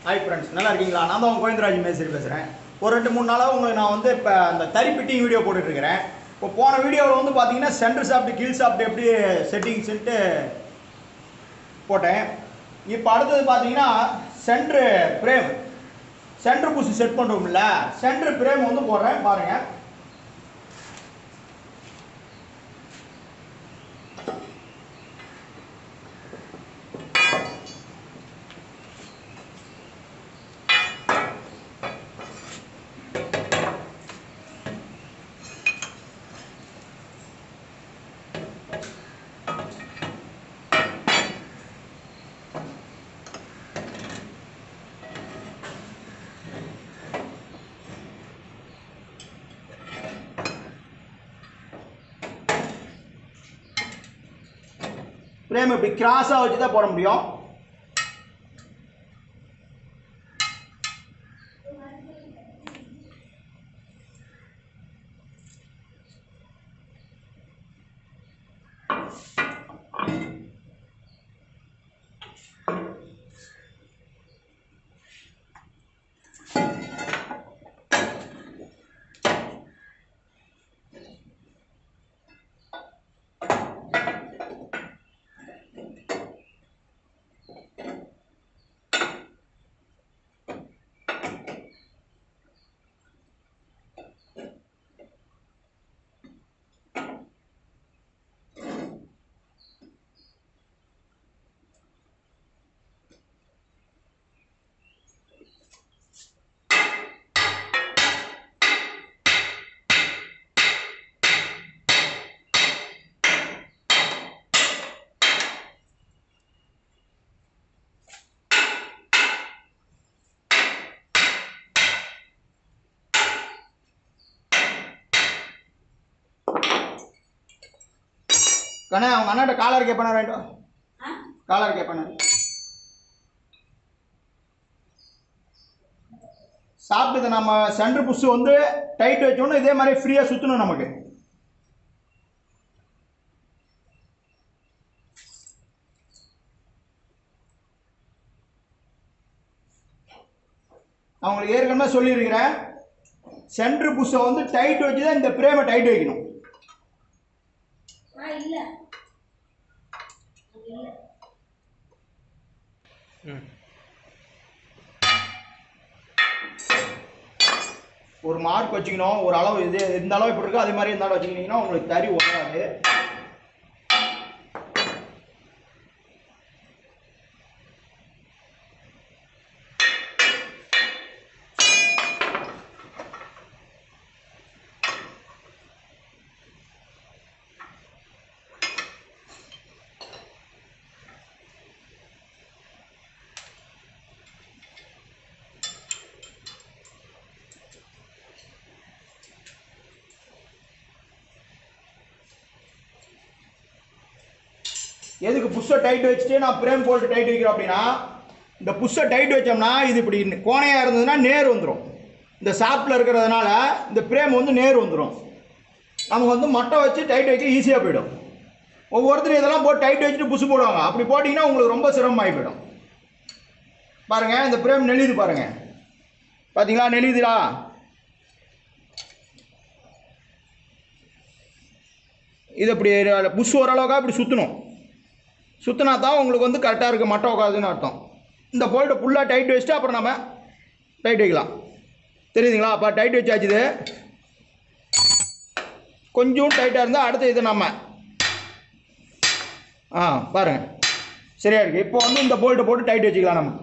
Hi friends நல்லா இருக்கீங்களா நான் தான் உங்கள் கோவிந்தராஜ் மேஸ்திரி பேசுகிறேன் ஒரு ரெண்டு மூணு நாளாக உங்களுக்கு நான் வந்து இப்போ அந்த தறி பிட்டிங் வீடியோ போட்டுட்ருக்கிறேன் இப்போ போன வீடியோவில் வந்து பார்த்தீங்கன்னா சென்டர் சாப்பிட்டு கீழ் சாப்பிட்டு எப்படி செட்டிங்ஸ்ன்ட்டு போட்டேன் இப்போ அடுத்தது பார்த்தீங்கன்னா centre frame centre push set பண்ணுறோம்ல சென்டர் பிரேம் வந்து போடுறேன் பாருங்கள் பிரேம் இப்படி கிராஸாக வச்சு தான் போட முடியும் கண்ணே அவங்க அண்ணாட்ட காலர் கேட்பானா வேண்டும் காலர் கேட்பானா சாப்பிட்டு நம்ம சென்டர் புஷ் வந்து டைட் வச்சோன்னு இதே மாதிரி ஃப்ரீயாக சுற்றணும் நமக்கு அவங்களுக்கு ஏற்கனவே சொல்லியிருக்கிறேன் சென்டர் புஷ்ஷை வந்து டைட் வச்சு தான் இந்த பிரேமை டைட் வைக்கணும் ஆ இல்ல இல்ல ஒரு மார்க் வச்சுக்கணும் ஒரு அளவு இது இந்த அளவு இப்படி இருக்கோ அதே மாதிரி இருந்தாலும் வச்சுக்கிட்டீங்கன்னா உங்களுக்கு தறி உதறாது எதுக்கு புஷ்ஷை டைட் வச்சுட்டு நான் பிரேம் போட்டு டைட் வைக்கிறோம் அப்படின்னா இந்த புஷ்ஷை டைட் வச்சோம்னா இது இப்படி கோணையாக இருந்ததுன்னா நேர் வந்துடும் இந்த சாப்பில் இருக்கிறதுனால இந்த பிரேம் வந்து நேர் வந்துடும் நமக்கு வந்து மட்டை வச்சு டைட் வைக்க ஈஸியாக போயிடும் ஒவ்வொருத்தரும் இதெல்லாம் போட்டு டைட் வச்சுட்டு புஷ் போடுவாங்க அப்படி போட்டிங்கன்னா உங்களுக்கு ரொம்ப சிரமமாகி போயிடும் பாருங்கள் இந்த பிரேம் நெளியுது பாருங்கள் பார்த்தீங்களா நெளியுதுடா இது இப்படி புஷ் ஓரளவுக்காக இப்படி சுற்றணும் சுற்றினா தான் உங்களுக்கு வந்து கரெக்டாக இருக்குது மட்டை உட்காதுன்னு அர்த்தம் இந்த போல்ட்டை ஃபுல்லாக டைட் வச்சுட்டு அப்புறம் நம்ம டைட் வைக்கலாம் தெரியுதுங்களா அப்போ டைட் வச்சாச்சு இது கொஞ்சம் டைட்டாக இருந்தால் அடுத்து இது நம்ம ஆ பாருங்கள் சரியா இருக்குது இப்போ வந்து இந்த போல்ட்டை போட்டு டைட் வச்சுக்கலாம் நம்ம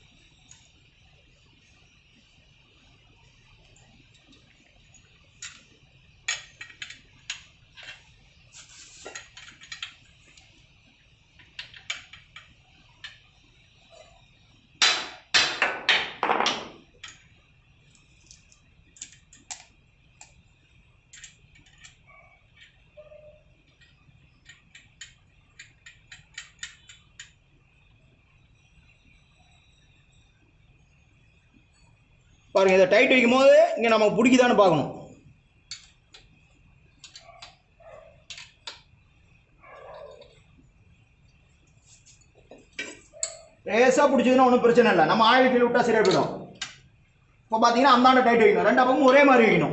பாருங்கள் இதை டைட் வைக்கும் போது இங்கே நமக்கு பிடிக்குதான்னு பார்க்கணும் லேசாக பிடிச்சதுன்னா ஒன்றும் பிரச்சனை இல்லை நம்ம ஆயில் கீழே விட்டா சரியாக போயிடும் இப்போ பார்த்தீங்கன்னா அந்தாண்ட டைட் வைக்கணும் ரெண்டு பக்கமும் ஒரே மாதிரி வைக்கணும்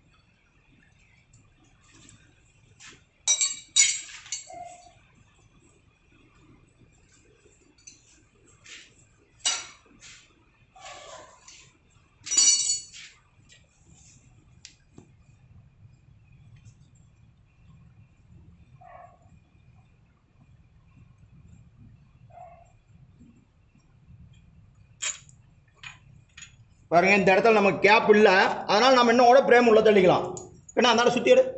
பாருங்க இந்த இடத்துல நமக்கு கேப் இல்லை அதனால் நம்ம இன்னும் கூட பிரேம் உள்ள தள்ளிக்கலாம் ஏன்னா அந்த சுற்றி எடு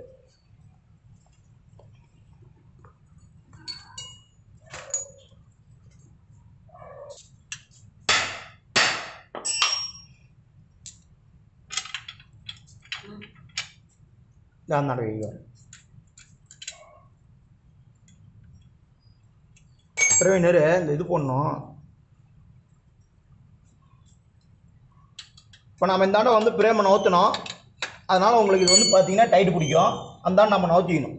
அந்தாண்ட வைக்க பிரவீனர் இந்த இது போடணும் இப்போ நம்ம இந்தாண்ட வந்து பிரேமை நவுத்தணும் அதனால் உங்களுக்கு இது வந்து பார்த்தீங்கன்னா டைட் பிடிக்கும் அந்தாண்ட நம்ம நவுத்திக்கணும்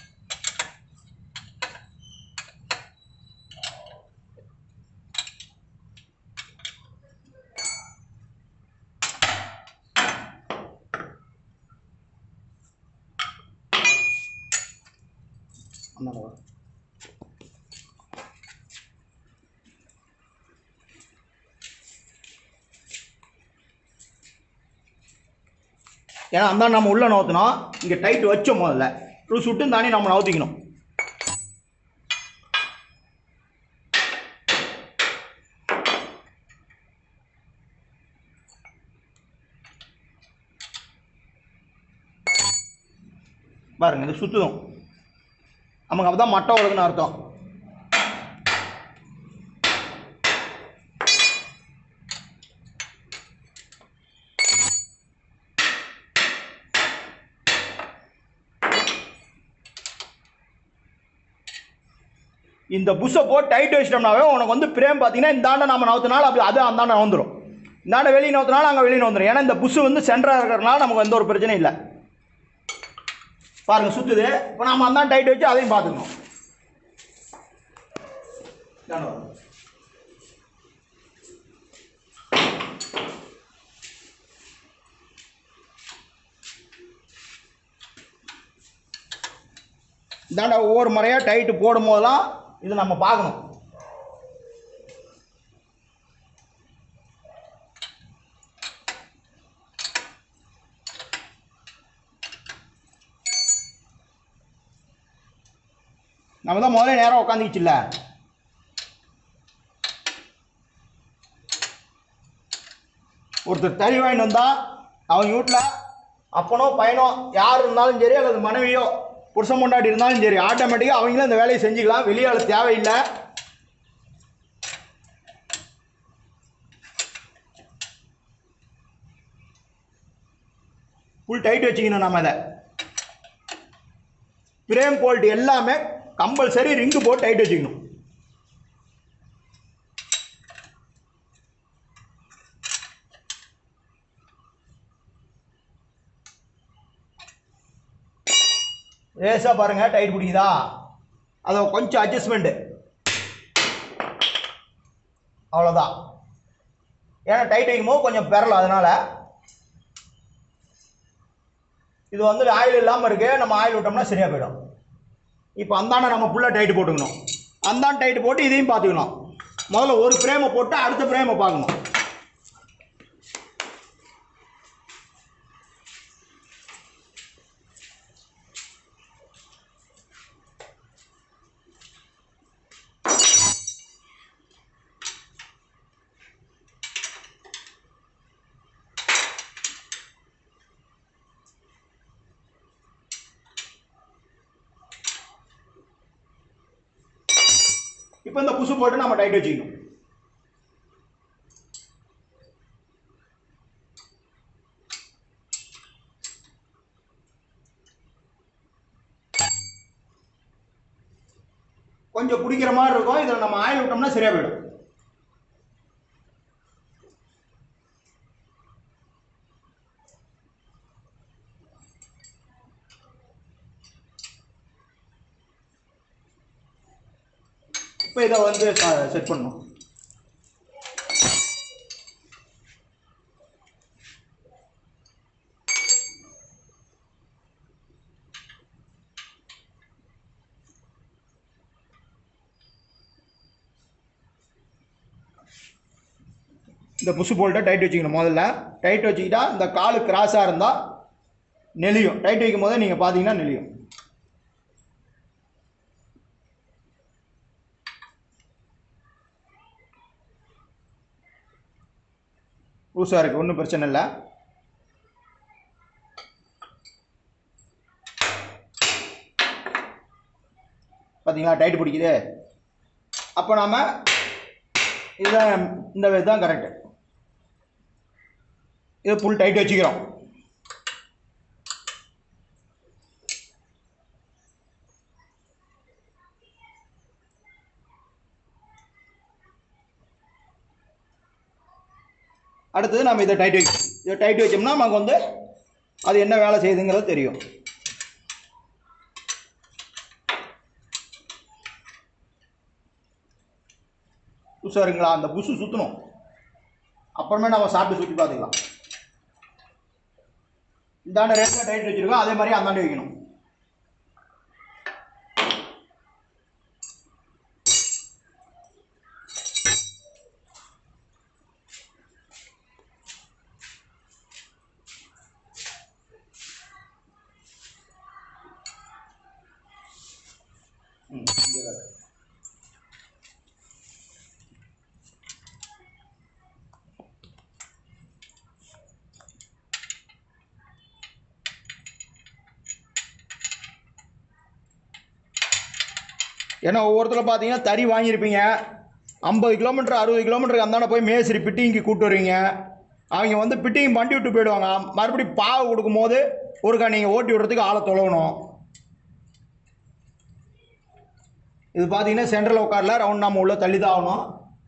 அந்தாண்ட வா. ஏன்னா அந்த நம்ம உள்ள நவுத்தணும் இங்கே டைட் வச்சோம் முதல்ல ஒரு சுட்டும் தானே நம்ம நவுத்திக்கணும் பாருங்க இது சுத்துதும் நமக்கு அப்போ தான் மட்டை வருதுன்னு அர்த்தம் இந்த புஷ்ஷை போட்டு டைட் வச்சிட்டோம்னாவே உனக்கு வந்து பிரேம் பார்த்தீங்கன்னா இந்தாண்ட நம்ம நவுத்தினாலும் அப்படி அது அந்தாண்ட நவுந்துடும் இந்தாண்ட வெளியே நவுத்தினாலும் அங்கே வெளியே நவுந்துடும் ஏன்னா இந்த புஷ்ஷு வந்து சென்டராக இருக்கிறதுனால நமக்கு எந்த ஒரு பிரச்சனையும் இல்லை பாருங்க சுத்துது இப்போ நம்ம அந்தாண்ட டைட் வச்சு அதையும் பார்த்துக்கணும் இந்தாண்ட வா. இதாண்டா ஒவ்வொரு முறையாக டைட்டு போடும் போதெல்லாம் இது நம்ம பார்க்கணும் நம்ம தான் முதல்ல நேரம் உட்காந்துக்கிச்சுல்ல ஒருத்தர் தறி வாங்கிட்டு வந்தா அவங்க வீட்டில் அப்பனோ பையனோ யார் இருந்தாலும் சரி அல்லது மனைவியோ புருஷன் கொண்டாடி இருந்தாலும் சரி ஆட்டோமேட்டிக்காக அவங்களும் இந்த வேலையை செஞ்சுக்கலாம் வெளியால் தேவையில்லை ஃபுல் டைட் வச்சுக்கணும் நம்ம அதை பிரேம் குவாலிட்டி எல்லாமே கம்பல்சரி ரிங்கு போட்டு டைட் வச்சுக்கணும் லேசாக பாருங்க டைட் பிடிக்குதா அதை கொஞ்சம் அட்ஜஸ்ட்மெண்ட்டு அவ்வளோதான் ஏன்னா டைட் வைக்கும்போது கொஞ்சம் பெறலாம் அதனால இது வந்து ஆயில் இல்லாமல் இருக்கு நம்ம ஆயில் விட்டோம்னா சரியாக போயிடும் இப்போ அந்தாண்ட நம்ம ஃபுல்லாக டைட் போட்டுக்கணும் அந்தாண்ட டைட் போட்டு இதையும் பார்த்துக்கணும் முதல்ல ஒரு ஃப்ரேமை போட்டு அடுத்த ஃப்ரேமை பார்க்கணும் இப்போ இந்த புசு போட்டு நம்ம டைட் வச்சுக்கணும் கொஞ்சம் பிடிக்கிற மாதிரி இருக்கும் இதில் நம்ம ஆயில் விட்டோம்னா சரியா போயிடும் இப்போ இதை வந்து செட் பண்ணணும் இந்த புஷ் போல்ட்டை டைட் வச்சுக்கணும் முதல்ல டைட் வச்சுக்கிட்டா இந்த காலு கிராஸாக இருந்தால் நெளியும் டைட் வைக்கும் போதே நீங்கள் பார்த்தீங்கன்னா நெளியும் லூஸாக இருக்குது ஒன்றும் பிரச்சனை இல்லை பார்த்தீங்களா டைட் பிடிக்குது அப்போ நாம் இதுதான் இந்த இதுதான் கரெக்டு இது ஃபுல் டைட் வச்சுக்கிறோம் அடுத்தது நம்ம இதை டைட் வைக்கணும் இதை டைட் வச்சோம்னா நமக்கு வந்து அது என்ன வேலை செய்யுதுங்கிறது தெரியும் புதுசாருங்களா அந்த புஷு சுற்றணும் அப்புறமே நம்ம சாப்பிட்டு சுற்றி பார்த்துக்கலாம் இந்தாண்ட ரேட்டில் டைட் வச்சுருக்கோம் அதே மாதிரி அந்தாண்ட வைக்கணும் ம் இங்கே வேறு ஏன்னா ஒவ்வொருத்தரும் பார்த்தீங்கன்னா தறி வாங்கியிருப்பீங்க ஐம்பது கிலோமீட்டர் அறுபது கிலோமீட்டருக்கு அந்தாண்ட போய் மேஸ்திரி பிட்டிங்க்கு கூப்பிட்டு வருவீங்க அவங்க வந்து பிட்டிங் பண்ணி விட்டு போயிடுவாங்க மறுபடியும் பாவு கொடுக்கும்போது ஒருக்கா நீங்கள் ஓட்டி விடுறதுக்கு ஆளை தொலைவணும் இது பார்த்தீங்கன்னா சென்ட்ரல் உட்காரல ரவுண்ட் நம்ம உள்ள தள்ளி தான் ஆகணும்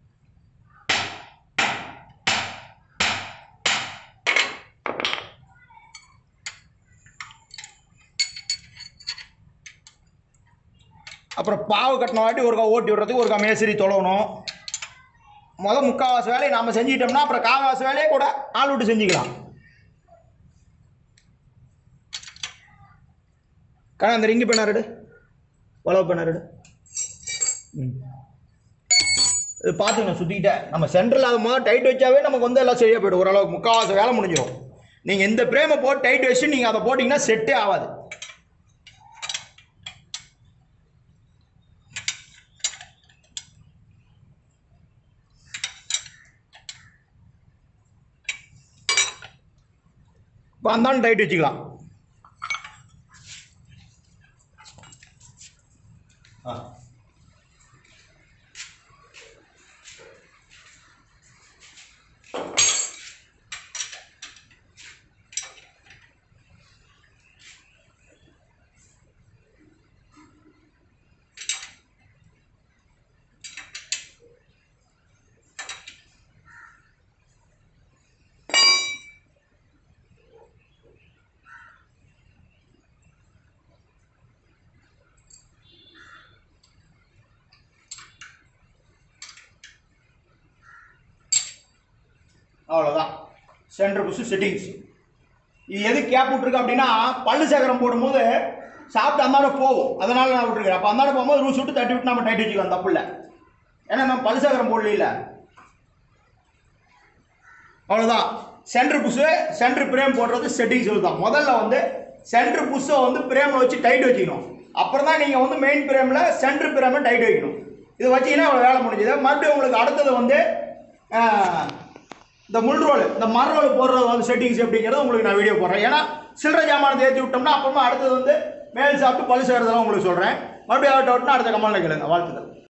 அப்புறம் பாவு கட்டின வாட்டி ஒருக்கா ஓட்டி விடுறதுக்கு ஒருக்கா மேஸ்திரி தொலைவணும் முதல் முக்கால்வாசி வேலையை நாம் செஞ்சிட்டோம்னா அப்புறம் கால்வாசி வேலையை கூட ஆள் விட்டு செஞ்சுக்கலாம் கண்ணா அந்த ரிங்கு பெண்ணாருடு உழவு பெண்ணாருடு ம் இது பார்த்துக்கணும் சுற்றிக்கிட்டே நம்ம சென்ட்ரல் அது முதல்ல டைட் வச்சாவே நமக்கு வந்து எல்லாம் சரியாக போய்டும் ஓரளவுக்கு முக்கால்வாசி வேலை முடிஞ்சிடும் நீங்கள் இந்த பிரேமை போட்டு டைட் வச்சு நீங்கள் அதை போட்டிங்கன்னா செட்டே ஆகாது இப்போ அந்தாலும் டைட் வச்சுக்கலாம் ஆ அவ்வளோதான் சென்டர் புஷ் செட்டிங்ஸ் இது எது கேப் விட்ருக்கு அப்படின்னா பல்லு சேகரம் போடும்போது சாப்பிட்டு அந்தாண்ட போகும் அதனால நான் விட்டுருக்கேன் அப்போ அந்தாண்ட போகும்போது ரூஸ் விட்டு தட்டி விட்டு நம்ம டைட் வச்சுக்கலாம் தப்பு இல்லை ஏன்னா நம்ம பல்லு சேகரம் போடல அவ்வளோதான் சென்டர் புஷு சென்டர் பிரேம் போடுறது செட்டிங்ஸ் தான் முதல்ல வந்து சென்டர் புஷ்ஷை வந்து பிரேமில் வச்சு டைட் வச்சுக்கணும் அப்புறம் தான் நீங்கள் வந்து மெயின் பிரேமில் சென்டர் பிரேமை டைட் வைக்கணும் இது வச்சீங்கன்னா அவ்வளோ வேலை முடிஞ்சது மறுபடியும் உங்களுக்கு அடுத்தது வந்து ஆஹ், இந்த முள் ரோல் இந்த மர ரோல் போடுறது வந்து செட்டிங்ஸ் எப்படிங்கிறத உங்களுக்கு நான் வீடியோ போடுறேன் ஏன்னா சில்லறை ஜாமானத்தை ஏற்றி விட்டோம்னா அப்புறமா அடுத்தது வந்து மேல் சாப்பிட்டு பழு செய்கிறதெல்லாம் உங்களுக்கு சொல்கிறேன் மறுபடியும் டவுட்னா அடுத்த கமெண்ட்ல கேளுங்க வாழ்த்துக்கள்